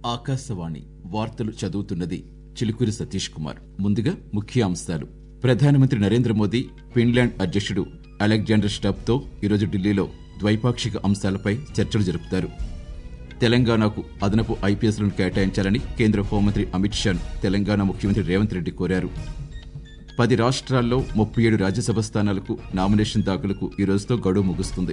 ఆకాశవాణి వార్తలు చదువుతున్నది చిలుకూరి సతీష్ కుమార్ ముందుగా ముఖ్యాంశాలు ప్రధానమంత్రి నరేంద్ర మోదీ ఫిన్లాండ్ అధ్యక్షుడు అలెగ్జాండర్ స్టబ్తో ఈరోజు ఢిల్లీలో ద్వైపాక్షిక అంశాలపై చర్చలు జరుపుతారు తెలంగాణకు అదనపు ఐపీఎస్లను కేటాయించాలని కేంద్ర హోంమంత్రి అమిత్ షాను తెలంగాణ ముఖ్యమంత్రి రేవంత్ రెడ్డి కోరారు పది రాష్ట్రాల్లో ముప్పై ఏడు రాజ్యసభ స్థానాలకు నామినేషన్ దాఖలకు ఈ రోజుతో గడువు ముగుస్తుంది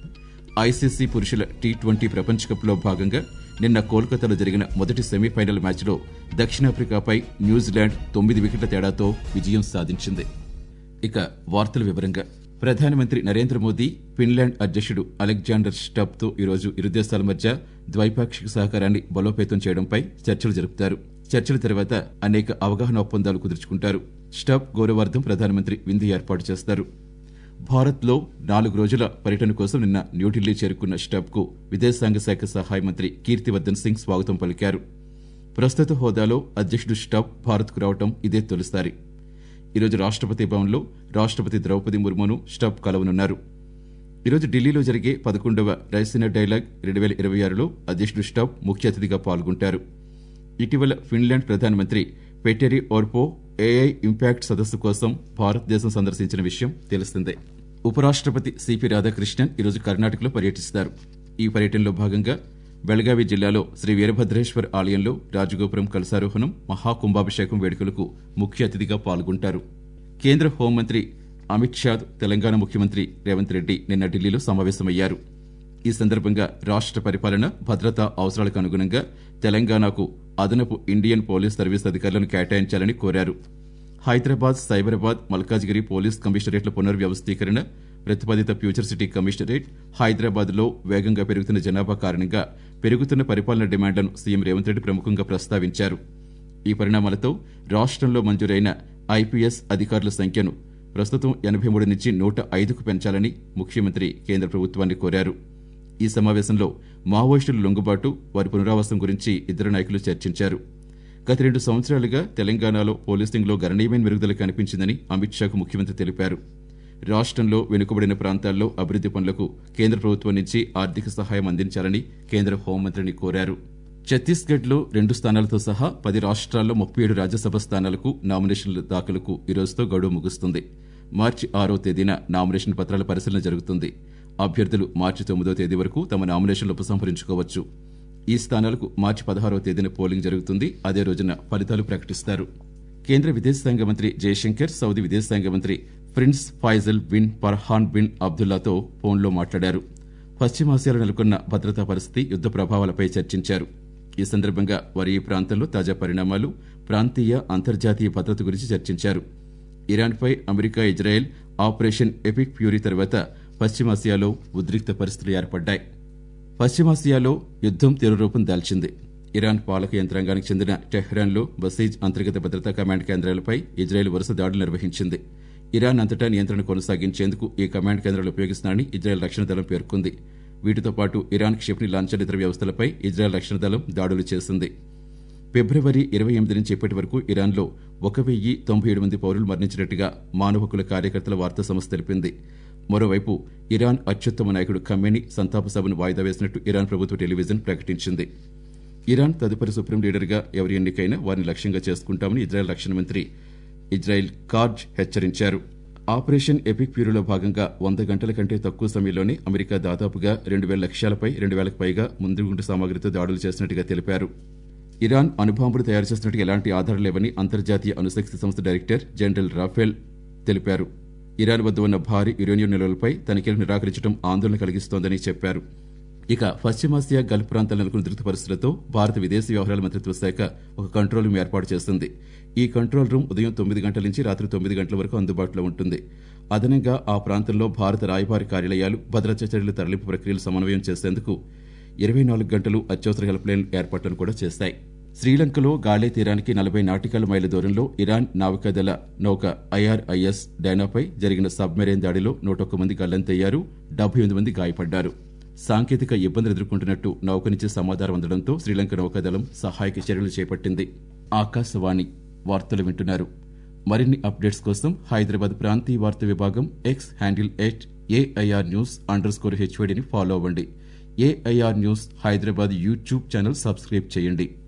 ఐసీసీ పురుషుల టీ ట్వంటీ ప్రపంచ కప్లో భాగంగా నిన్న కోల్కతాలో జరిగిన మొదటి సెమీఫైనల్ మ్యాచ్లో దక్షిణాఫ్రికాపై న్యూజిలాండ్ తొమ్మిది వికెట్ల తేడాతో విజయం సాధించింది ఇక వార్తల వివరంగా ప్రధానమంత్రి నరేంద్ర మోదీ ఫిన్లాండ్ అధ్యక్షుడు అలెగ్జాండర్ స్టబ్తో ఈరోజు ఇరు దేశాల మధ్య ద్వైపాక్షిక సహకారాన్ని బలోపేతం చేయడంపై చర్చలు జరుపుతారు చర్చల తర్వాత అనేక అవగాహన ఒప్పందాలు కుదుర్చుకుంటారు స్టబ్ గౌరవార్థం ప్రధానమంత్రి విందు ఏర్పాటు చేస్తారు భారత్లో నాలుగు రోజుల పర్యటన కోసం నిన్న న్యూఢిల్లీ చేరుకున్న స్టబ్కు విదేశాంగ శాఖ సహాయ మంత్రి కీర్తివర్ధన్ సింగ్ స్వాగతం పలికారు ప్రస్తుత హోదాలో అధ్యక్షుడు స్టబ్ భారత్కు రావడం ఇదే తొలిసారి ఈరోజు రాష్ట్రపతి భవన్లో రాష్ట్రపతి ద్రౌపది ముర్మును స్టబ్ కలవనున్నారు ఈరోజు ఢిల్లీలో జరిగే పదకొండవ రైసినా డైలాగ్ రెండు వేల ఇరవై ఆరులో అధ్యక్షుడు స్టబ్ ముఖ్య అతిథిగా పాల్గొంటారు ఇటీవల ఫిన్లాండ్ ప్రధానమంత్రి పెటెరి ఓర్పో ఏఐ ఇంపాక్ట్ సదస్సు కోసం భారతదేశం సందర్శించిన విషయం తెలిసిందే ఉపరాష్ట్రపతి సిపి రాధాకృష్ణన్ ఈరోజు కర్ణాటకలో పర్యటిస్తారు ఈ పర్యటనలో భాగంగా బెళగావి జిల్లాలో శ్రీ వీరభద్రేశ్వర్ ఆలయంలో రాజగోపురం కలసారోహణం మహాకుంభాభిషేకం వేడుకలకు ముఖ్య అతిథిగా పాల్గొంటారు కేంద్ర హోంమంత్రి అమిత్ షా తెలంగాణ ముఖ్యమంత్రి రేవంత్ రెడ్డి నిన్న ఢిల్లీలో సమావేశమయ్యారు ఈ సందర్భంగా రాష్ట్ర పరిపాలన భద్రతా అవసరాలకు అనుగుణంగా తెలంగాణకు అదనపు ఇండియన్ పోలీస్ సర్వీస్ అధికారులను కేటాయించాలని కోరారు హైదరాబాద్ సైబరాబాద్ మల్కాజ్గిరి పోలీస్ కమిషనరేట్ల పునర్వ్యవస్థీకరణ ప్రతిపాదిత ఫ్యూచర్ సిటీ కమిషనరేట్ హైదరాబాద్ లో వేగంగా పెరుగుతున్న జనాభా కారణంగా పెరుగుతున్న పరిపాలన డిమాండ్లను సీఎం రేవంత్ రెడ్డి ప్రముఖంగా ప్రస్తావించారు ఈ పరిణామాలతో రాష్ట్రంలో మంజూరైన ఐపీఎస్ అధికారుల సంఖ్యను ప్రస్తుతం ఎనభై మూడు నుంచి నూట ఐదుకు పెంచాలని ముఖ్యమంత్రి కేంద్ర ప్రభుత్వాన్ని కోరారు ఈ సమావేశంలో మావోయిస్టుల లొంగుబాటు వారి పునరావాసం గురించి ఇద్దరు నాయకులు చర్చించారు గత రెండు సంవత్సరాలుగా తెలంగాణలో పోలీసింగ్లో గణనీయమైన మెరుగుదల కనిపించిందని అమిత్ షాకు ముఖ్యమంత్రి తెలిపారు రాష్ట్రంలో వెనుకబడిన ప్రాంతాల్లో అభివృద్ది పనులకు కేంద్ర ప్రభుత్వం నుంచి ఆర్థిక సహాయం అందించాలని కేంద్ర హోంమంత్రిని కోరారు ఛత్తీస్గఢ్లో రెండు స్థానాలతో సహా పది రాష్ట్రాల్లో ముప్పై ఏడు రాజ్యసభ స్థానాలకు నామినేషన్ల దాఖలకు ఈ రోజుతో గడువు ముగుస్తుంది మార్చి ఆరో తేదీన నామినేషన్ పత్రాల పరిశీలన జరుగుతుంది అభ్యర్థులు మార్చి తొమ్మిదో తేదీ వరకు తమ నామినేషన్లు ఉపసంహరించుకోవచ్చు ఈ స్థానాలకు మార్చి పదహారో తేదీన పోలింగ్ జరుగుతుంది అదే రోజున ఫలితాలు ప్రకటిస్తారు కేంద్ర విదేశాంగ మంత్రి జయశంకర్ సౌదీ విదేశాంగ మంత్రి prince Faisal bin Farhan bin అబ్దుల్లాతో ఫోన్లో మాట్లాడారు పశ్చిమాసియాలో నెలకొన్న భద్రతా పరిస్థితి యుద్ద ప్రభావాలపై చర్చించారు ఈ సందర్భంగా వారు ఈ ప్రాంతంలో తాజా పరిణామాలు ప్రాంతీయ అంతర్జాతీయ భద్రత గురించి చర్చించారు ఇరాన్పై America Israel operation epic fury తర్వాత పశ్చిమాసియాలో ఉద్రిక్త పరిస్థితులు ఏర్పడ్డాయి పశ్చిమాసియాలో యుద్దం తీవ్రరూపం దాల్చింది ఇరాన్ పాలక యంత్రాంగానికి చెందిన టెహ్రాన్లో బసీజ్ అంతర్గత భద్రతా కమాండ్ కేంద్రాలపై ఇజ్రాయెల్ వరుస దాడులు నిర్వహించింది ఇరాన్ అంతటా నియంత్రణ కొనసాగించేందుకు ఈ కమాండ్ కేంద్రాలు ఉపయోగిస్తున్నారని ఇజ్రాయెల్ రక్షణ దళం పేర్కొంది వీటితో పాటు ఇరాన్ క్షిపణి లాంఛర్ ఇతర వ్యవస్థలపై ఇజ్రాయెల్ రక్షణ దళం దాడులు చేసింది ఫిబ్రవరి ఇరవై ఎనిమిది నుంచి ఇప్పటి వరకు ఇరాన్లో ఒక వెయ్యి తొంభై ఏడు మంది పౌరులు మరణించినట్టుగా మానవ హక్కుల కార్యకర్తల వార్తా సంస్థ తెలిపింది మరోవైపు ఇరాన్ అత్యుత్తమ నాయకుడు ఖమ్మేని సంతాప సభను వాయిదా వేసినట్టు ఇరాన్ ప్రభుత్వ టెలివిజన్ ప్రకటించింది ఇరాన్ తదుపరి సుప్రీం లీడర్గా ఎవరి ఎన్నికైనా వారిని లక్ష్యంగా చేసుకుంటామని ఇజ్రాయెల్ రక్షణ మంత్రి ఇజ్రాయెల్ కార్జ్ హెచ్చరించారు ఆపరేషన్ ఎపిక్ ప్యూరోలో భాగంగా వంద గంటల కంటే తక్కువ సమయంలోనే అమెరికా దాదాపుగా రెండు వేల లక్ష్యాలపై రెండు వేలకు పైగా ముందుగుంటు సామగ్రితో దాడులు చేసినట్టుగా తెలిపారు ఇరాన్ అణుబాంబులు తయారు చేసినట్టు ఎలాంటి ఆధారం లేవని అంతర్జాతీయ అణుశక్తి సంస్థ డైరెక్టర్ జనరల్ రాఫెల్ తెలిపారు ఇరాన్ వద్ద ఉన్న భారీ యురేనియం నిల్వలపై తనిఖీలు నిరాకరించడం ఆందోళన కలిగిస్తోందని చెప్పారు ఇక పశ్చిమాసియా గల్ఫ్ ప్రాంతాల్లో నెలకొన్న ఉద్రిక్త పరిస్థితులతో భారత విదేశీ వ్యవహారాల మంత్రిత్వ శాఖ ఒక కంట్రోల్ రూమ్ ఏర్పాటు చేస్తుంది ఈ కంట్రోల్ రూమ్ ఉదయం తొమ్మిది గంటల నుంచి రాత్రి తొమ్మిది గంటల వరకు అందుబాటులో ఉంటుంది అదనంగా ఆ ప్రాంతంలో భారత రాయబారి కార్యాలయాలు భద్రతా చర్యల తరలింపు ప్రక్రియలు సమన్వయం చేసేందుకు ఇరవై నాలుగు గంటలు అత్యవసర హెల్ప్ లైన్ ఏర్పాట్లను కూడా చేస్తాయి శ్రీలంకలో గాలే తీరానికి నలభై నాటికల మైళ్ళ దూరంలో ఇరాన్ నావికాదళ నౌక ఐఆర్ఐఎస్ డైనాపై జరిగిన సబ్మెరైన్ దాడిలో నూటొక్క మంది గల్లంతయ్యారు డెబ్బై ఎనిమిది మంది గాయపడ్డారు సాంకేతిక ఇబ్బందులు ఎదుర్కొంటున్నట్టు నౌక నుంచి సమాచారం అందడంతో శ్రీలంక నౌకాదళం సహాయక చర్యలు చేపట్టింది ఆకాశవాణి వార్తలు వింటున్నారు మరిన్ని అప్డేట్స్ కోసం హైదరాబాద్ ప్రాంతీయ వార్తా విభాగం X handle at AIR news underscore హెచ్వైడిని ఫాలో అవ్వండి AIR news Hyderabad YouTube channel subscribe చేయండి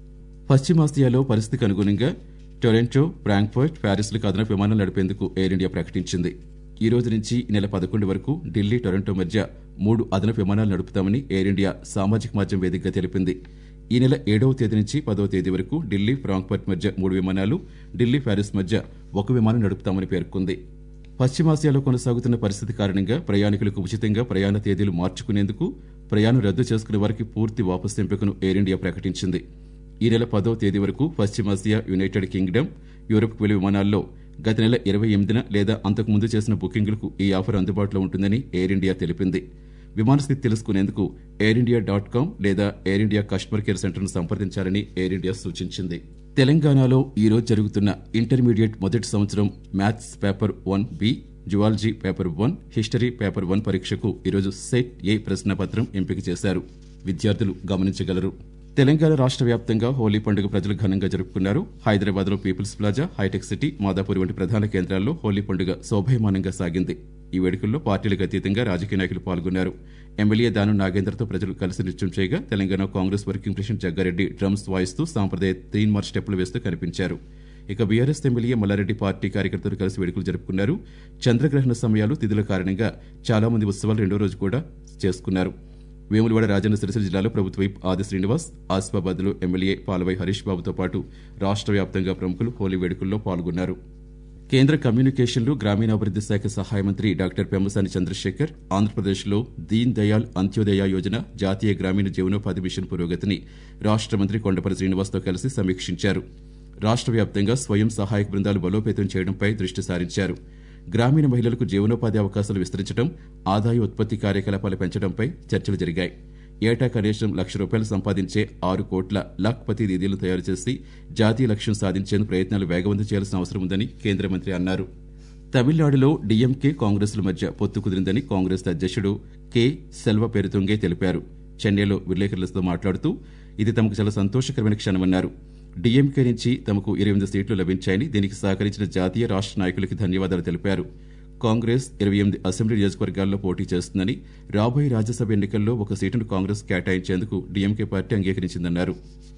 పశ్చిమాసియాలో పరిస్థితికి అనుగుణంగా టొరెంటో ఫ్రాంక్ఫర్ట్ ప్యారిస్లకు అదనపు విమానాలు నడిపేందుకు ఎయిర్ ఇండియా ప్రకటించింది ఈ రోజు నుంచి ఈ నెల పదకొండు వరకు ఢిల్లీ టొరంటో మధ్య మూడు అదనపు విమానాలు నడుపుతామని ఎయిర్ ఇండియా సామాజిక మాధ్యమం వేదికగా తెలిపింది ఈ నెల ఏడవ తేదీ నుంచి పదవ తేదీ వరకు ఢిల్లీ ఫ్రాంక్ఫర్ట్ మధ్య మూడు విమానాలు ఢిల్లీ ప్యారిస్ మధ్య ఒక విమానం నడుపుతామని పేర్కొంది పశ్చిమాసియాలో కొనసాగుతున్న పరిస్థితి కారణంగా ప్రయాణికులకు ఉచితంగా ప్రయాణ తేదీలు మార్చుకునేందుకు ప్రయాణం రద్దు చేసుకునే వారికి పూర్తి వాపసు ఎంపికను ఎయిర్ ఇండియా ప్రకటించింది ఈ నెల పదో తేదీ వరకు పశ్చిమాసియా యునైటెడ్ కింగ్డమ్ యూరప్కు వెళ్లే విమానాల్లో గత నెల ఇరవై ఎనిమిదిన లేదా అంతకుముందు చేసిన బుకింగులకు ఈ ఆఫర్ అందుబాటులో ఉంటుందని ఎయిర్ ఇండియా తెలిపింది విమాన స్థితి తెలుసుకునేందుకు ఎయిర్ ఇండియా డాట్ కామ్ లేదా ఎయిర్ ఇండియా కస్టమర్ కేర్ సెంటర్ను సంప్రదించాలని ఎయిర్ ఇండియా సూచించింది తెలంగాణలో ఈ రోజు జరుగుతున్న ఇంటర్మీడియట్ మొదటి సంవత్సరం maths paper one B zoology paper one history paper one పరీక్షకు ఈరోజు సెట్ ఏ ప్రశ్నపత్రం ఎంపిక చేశారు విద్యార్థులు గమనించగలరు తెలంగాణ రాష్ట్ర వ్యాప్తంగా హోలీ పండుగ ప్రజలు ఘనంగా జరుపుకున్నారు హైదరాబాద్ లో పీపుల్స్ ప్లాజా హైటెక్ సిటీ మాదాపూర్ వంటి ప్రధాన కేంద్రాల్లో హోలీ పండుగ శోభయమానంగా సాగింది ఈ వేడుకల్లో పార్టీలకు అతీతంగా రాజకీయ నాయకులు పాల్గొన్నారు ఎమ్మెల్యే దాను నాగేంద్రతో ప్రజలు కలిసి నృత్యం చేయగా Telangana Congress working president Jagga Reddy drums వాయిస్తూ సాంప్రదాయ తీన్ మార్చ్ స్టెప్పులు వేస్తూ కనిపించారు ఇక బీఆర్ఎస్ ఎమ్మెల్యే మల్లారెడ్డి పార్టీ కార్యకర్తలు కలిసి వేడుకలు జరుపుకున్నారు చంద్రగ్రహణ సమయాలు తిథుల కారణంగా చాలా మంది ఉత్సవాలు రెండో రోజు కూడా చేసుకున్నారు వేములవాడ రాజన్న సిరిసిల్ల జిల్లాలో ప్రభుత్వ వైపు ఆది శ్రీనివాస్ ఆసిఫాబాద్ లో ఎమ్మెల్యే పాలవై హరీష్ బాబుతో పాటు రాష్ట్ర వ్యాప్తంగా ప్రముఖులు హోలీ వేడుకల్లో పాల్గొన్నారు కేంద్ర కమ్యూనికేషన్లు గ్రామీణాభివృద్ది శాఖ సహాయ మంత్రి డాక్టర్ పెమ్మసాని చంద్రశేఖర్ ఆంధ్రప్రదేశ్లో దీన్ దయాళ్ అంత్యోదయ యోజన జాతీయ గ్రామీణ జీవనోపాధి మిషన్ పురోగతిని రాష్ట్ర మంత్రి కొండపల్లి శ్రీనివాస్తో కలిసి సమీక్షించారు రాష్ట్ర వ్యాప్తంగా స్వయం సహాయక బృందాలు బలోపేతం చేయడంపై దృష్టి సారించారు గ్రామీణ మహిళలకు జీవనోపాధి అవకాశాలు విస్తరించడం ఆదాయ ఉత్పత్తి కార్యకలాపాలు పెంచడంపై చర్చలు జరిగాయి ఏటా కనీసం లక్ష రూపాయలు సంపాదించే ఆరు కోట్ల లఖ్పతి దీదీలను తయారు చేసి జాతీయ లక్ష్యం సాధించేందుకు ప్రయత్నాలు వేగవంతం చేయాల్సిన అవసరం ఉందని కేంద్ర మంత్రి అన్నారు తమిళనాడులో డీఎంకే కాంగ్రెస్ల మధ్య పొత్తు కుదిరిందని కాంగ్రెస్ అధ్యక్షుడు కె సెల్వ పెరుతుంగే తెలిపారు చెన్నైలో విలేకరులతో మాట్లాడుతూ ఇది తమకు చాలా సంతోషకరమైన క్షణమన్నారు డీఎంకే నుంచి తమకు ఇరవై ఎనిమిది సీట్లు లభించాయని దీనికి సహకరించిన జాతీయ రాష్ట్ర నాయకులకి ధన్యవాదాలు తెలిపారు కాంగ్రెస్ ఇరవై ఎనిమిది అసెంబ్లీ నియోజకవర్గాల్లో పోటీ చేస్తుందని రాబోయే రాజ్యసభ ఎన్నికల్లో ఒక సీటును కాంగ్రెస్ కేటాయించేందుకు డీఎంకే పార్టీ అంగీకరించిందన్నారు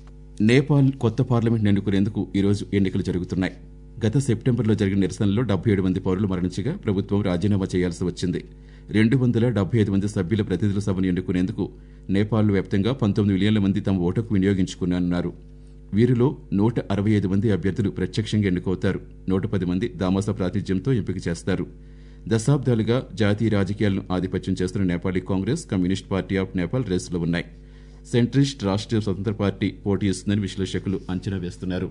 నేపాల్ కొత్త పార్లమెంట్ ఎన్నుకునేందుకు ఈరోజు ఎన్నికలు జరుగుతున్నాయి గత సెప్టెంబర్లో జరిగిన నిరసనలో డెబ్బై ఏడు మంది పౌరులు మరణించగా ప్రభుత్వం రాజీనామా చేయాల్సి వచ్చింది రెండు వందల డెబ్బై ఐదు మంది సభ్యుల ప్రతినిధుల సభను ఎన్నుకునేందుకు నేపాల్ వ్యాప్తంగా పంతొమ్మిది మిలియన్ల మంది తమ ఓటుకు వినియోగించుకున్నారు వీరిలో నూట అరవై ఐదు మంది అభ్యర్థులు ప్రత్యక్షంగా ఎన్నుకవుతారు నూట పది మంది దామాసా ప్రాతినిధ్యంతో ఎంపిక చేస్తారు దశాబ్దాలుగా జాతీయ రాజకీయాలను ఆధిపత్యం చేస్తున్న Nepali Congress Communist Party of Nepal రేసులో ఉన్నాయి సెంట్రిస్ట్ రాష్ట్రీయ స్వతంత్ర పార్టీ పోటీ ఇస్తుందని విశ్లేషకులు అంచనా వేస్తున్నారు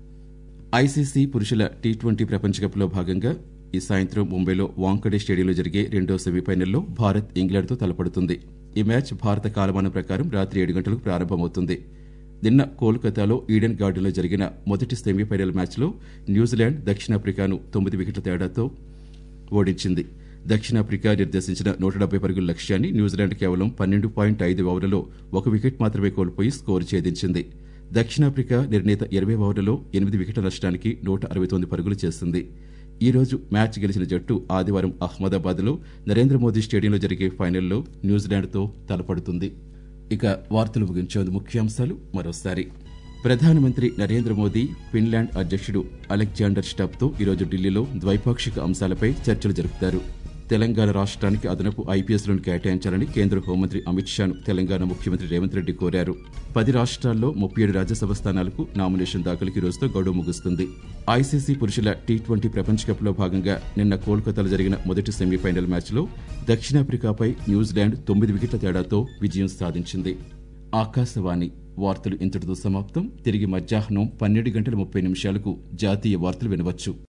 ఐసీసీ పురుషుల టీ ట్వంటీ ప్రపంచ కప్లో భాగంగా ఈ సాయంత్రం ముంబైలో వాంకడే స్టేడియంలో జరిగే రెండో సెమీఫైనల్లో భారత్ ఇంగ్లాండ్తో తలపడుతుంది ఈ మ్యాచ్ భారత కాలమానం ప్రకారం రాత్రి ఏడు గంటలకు ప్రారంభమవుతుంది నిన్న కోల్కతాలో ఈడెన్ గార్డెన్లో జరిగిన మొదటి సెమీఫైనల్ మ్యాచ్లో న్యూజిలాండ్ దక్షిణాఫ్రికాను తొమ్మిది వికెట్ల తేడాతో ఓడించింది దక్షిణాఫ్రికా నిర్దేశించిన నూట డెబ్బై పరుగుల లక్ష్యాన్ని న్యూజిలాండ్ కేవలం పన్నెండు పాయింట్ ఐదు ఓవర్లలో ఒక వికెట్ మాత్రమే కోల్పోయి స్కోరు ఛేదించింది దక్షిణాఫ్రికా నిర్ణీత ఇరవై ఓవర్లలో ఎనిమిది వికెట్ల నష్టానికి నూట అరవై తొమ్మిది పరుగులు చేసింది ఈ రోజు మ్యాచ్ గెలిచిన జట్టు ఆదివారం అహ్మదాబాద్లో నరేంద్ర మోదీ స్టేడియంలో జరిగే ఫైనల్లో న్యూజిలాండ్తో తలపడుతుంది ఇక వార్తలు ముగించేందు ముఖ్యాంశాలు మరోసారి ప్రధానమంత్రి నరేంద్ర మోదీ ఫిన్లాండ్ అధ్యక్షుడు అలెగ్జాండర్ స్టబ్తో ఈరోజు ఢిల్లీలో ద్వైపాక్షిక అంశాలపై చర్చలు జరుపుతారు తెలంగాణ రాష్ట్రానికి అదనపు ఐపీఎస్లను కేటాయించాలని కేంద్ర హోంమంత్రి అమిత్ షాను తెలంగాణ ముఖ్యమంత్రి రేవంత్ రెడ్డి కోరారు పది రాష్ట్రాల్లో ముప్పై ఏడు రాజ్యసభ స్థానాలకు నామినేషన్ దాఖలుకి రోజుతో గడువు ముగుస్తుంది ఐసీసీ పురుషుల టీ ట్వంటీ ప్రపంచ కప్లో భాగంగా నిన్న కోల్కతాలో జరిగిన మొదటి సెమీఫైనల్ మ్యాచ్లో దక్షిణాఫ్రికాపై న్యూజిలాండ్ తొమ్మిది వికెట్ల తేడాతో విజయం సాధించింది ఆకాశవాణి వార్తలు ఇంతటితో సమాప్తం తిరిగి మధ్యాహ్నం పన్నెండు గంటల ముప్పై నిమిషాలకు జాతీయ వార్తలు వినవచ్చు